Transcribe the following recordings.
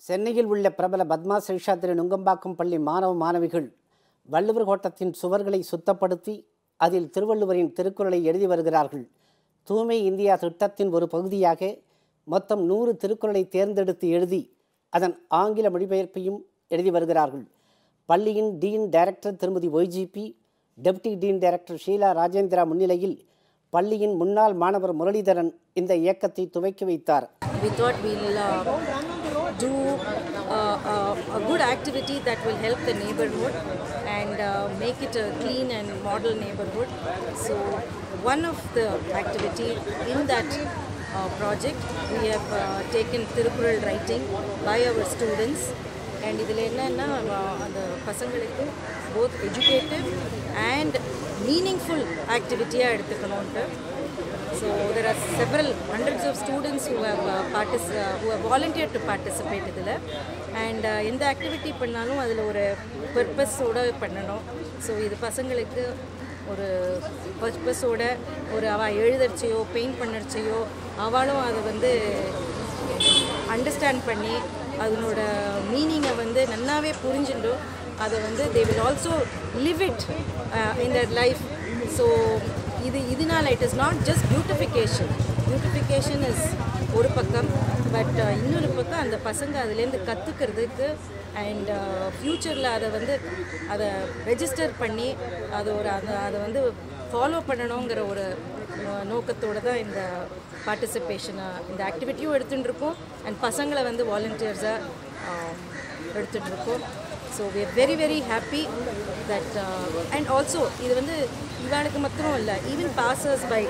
சென்னையில் உள்ள பிரபல பத்மா சேஷாத்திரி நுங்கம்பாக்கம் பள்ளி மாணவ மாணவிகள் வள்ளுவர் கோட்டத்தின் சுவர்களை சுத்தப்படுத்தி அதில் திருவள்ளுவரின் திருக்குறளை எழுதி வருகிறார்கள் தூய்மை இந்தியா திட்டத்தின் ஒரு பகுதியாக மொத்தம் நூறு திருக்குறளை தேர்ந்தெடுத்து எழுதி அதன் ஆங்கில மொழிபெயர்ப்பையும் எழுதி வருகிறார்கள் பள்ளியின் டீன் டைரக்டர் திருமதி YGP deputy dean director Sheela Rajendra முன்னிலையில் பள்ளியின் முன்னாள் மாணவர் முரளிதரன் இந்த இயக்கத்தை துவக்கி வைத்தார் we thought we'll uh, do uh, uh, a good activity that will help the neighborhood and uh, make it a clean and model neighborhood. So one of the activity in that uh, project we have uh, taken Tirukural writing by our students and இதில் என்னன்னா uh, அந்த பசங்களுக்கு both educative and meaningful ஆக்டிவிட்டியாக எடுத்துக்கணுன்ட்டு So there are several hundreds of students who have uh, partic- uh, who have volunteered to participate இதில் and எந்த activity பண்ணாலும் அதில் ஒரு பர்பஸோடு பண்ணணும் ஸோ இது பசங்களுக்கு ஒரு பர்பஸோட ஒரு அவள் எழுதறச்சையோ பெயிண்ட் பண்ணறச்சையோ அவளும் அதை வந்து அண்டர்ஸ்டாண்ட் பண்ணி அதனோட மீனிங்கை வந்து நல்லாவே புரிஞ்சுட்டு அதை வந்து they will also live it in that life so இது இதனால it is not just beautification beautification is ஒரு பக்கம் பட் இன்னொரு பக்கம் அந்த பசங்க அதுலேருந்து கற்றுக்கிறதுக்கு அண்ட் ஃப்யூச்சரில் அதை வந்து அதை ரெஜிஸ்டர் பண்ணி அது ஒரு அதை அதை வந்து ஃபாலோ பண்ணணுங்கிற ஒரு நோக்கத்தோடு தான் இந்த பார்ட்டிசிபேஷனை இந்த ஆக்டிவிட்டியும் எடுத்துகிட்டு இருக்கோம் அண்ட் பசங்களை வந்து வாலண்டியர்ஸாக எடுத்துகிட்டு இருக்கோம் so we are very very happy that and also இது வந்து இவாளுக்கு மாத்திரம் இல்லை ஈவன் பாசர்ஸ் பை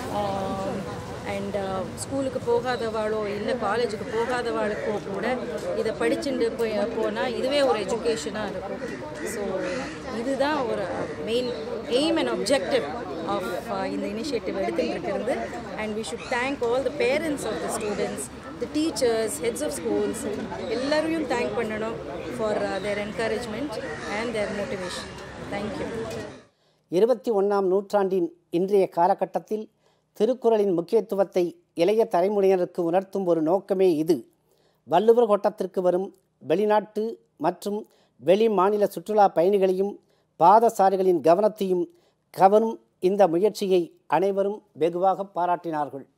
அண்ட் ஸ்கூலுக்கு போகாதவாளோ இல்லை காலேஜுக்கு போகாதவாளுக்கோ கூட இதை படிச்சுட்டு போய் போனால் இதுவே ஒரு எஜுகேஷனாக இருக்கும் ஸோ இதுதான் ஒரு main aim and objective of இந்த இனிஷியேட்டிவ் எடுத்துகிட்டு இருக்கிறது and we should thank all the parents of the students the teachers heads of schools எல்லாரையும் தேங்க் பண்ணணும் for their encouragement and there motivation thank you இருபத்தி ஒன்றாம் நூற்றாண்டின் இன்றைய காலகட்டத்தில் திருக்குறளின் முக்கியத்துவத்தை இளைய தலைமுறையினருக்கு உணர்த்தும் ஒரு நோக்கமே இது வள்ளுவர் கோட்டத்திற்கு வரும் வெளிநாட்டு மற்றும் வெளி மாநில சுற்றுலா பயணிகளையும் பாதசாரிகளின் கவனத்தையும் கவரும் இந்த முயற்சியை அனைவரும் வெகுவாக பாராட்டினார்கள்